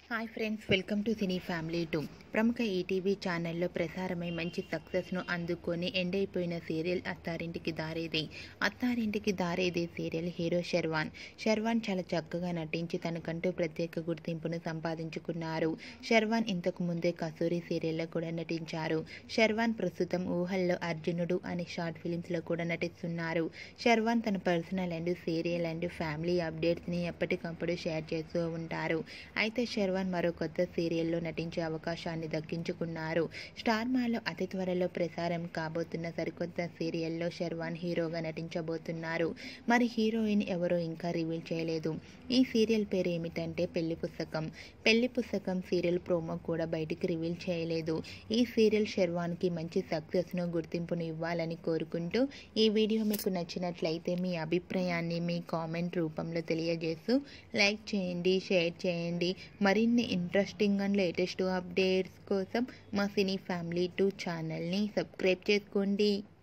hi friends welcome to cine family to ప్రముఖ ETV ఛానల్లో ప్రసారమై మంచి సక్సెస్ను అందుకొని ఎండ్ అయిపోయిన సీరియల్ అత్తారింటికి దారేది అత్తారింటికి దారేది సీరియల్ హీరో శర్వాన్ శర్వాన్ చాలా చక్కగా నటించి తనకంటూ ప్రత్యేక గుర్తింపును సంపాదించుకున్నారు శర్వాన్ ఇంతకు ముందే కసూరి సీరియల్లో కూడా నటించారు శర్వాన్ ప్రస్తుతం ఊహల్లో అర్జునుడు అనే షార్ట్ ఫిలిమ్స్లో కూడా నటిస్తున్నారు శర్వాన్ తన personal and serial and family అప్డేట్స్ని ఎప్పటికప్పుడు షేర్ చేస్తూ ఉంటారు అయితే శర్వాన్ మరో కొత్త సీరియల్లో నటించే అవకాశాన్ని దక్కించుకున్నారు స్టార్ మాలో అతి త్వరలో ప్రసారం కాబోతున్న సరికొత్త సీరియల్లో శర్వాన్ హీరోగా నటించబోతున్నారు మరి హీరోయిన్ ఎవరో ఇంకా రివీల్ చేయలేదు ఈ సీరియల్ పేరు ఏమిటంటే పెళ్లి పుస్తకం పెళ్లి పుస్తకం సీరియల్ ప్రోమో కూడా బయటికి రివీల్ చేయలేదు ఈ సీరియల్ శర్వాన్కి మంచి సక్సెస్ను గుర్తింపును ఇవ్వాలని కోరుకుంటూ ఈ వీడియో మీకు నచ్చినట్లయితే మీ అభిప్రాయాన్ని మీ కామెంట్ రూపంలో తెలియజేస్తూ లైక్ చేయండి షేర్ చేయండి మరిన్ని ఇంట్రెస్టింగ్ అండ్ లేటెస్ట్ అప్డేట్స్ కోసం మా సినీ ఫ్యామిలీ టూ ఛానల్ని సబ్స్క్రైబ్ చేసుకోండి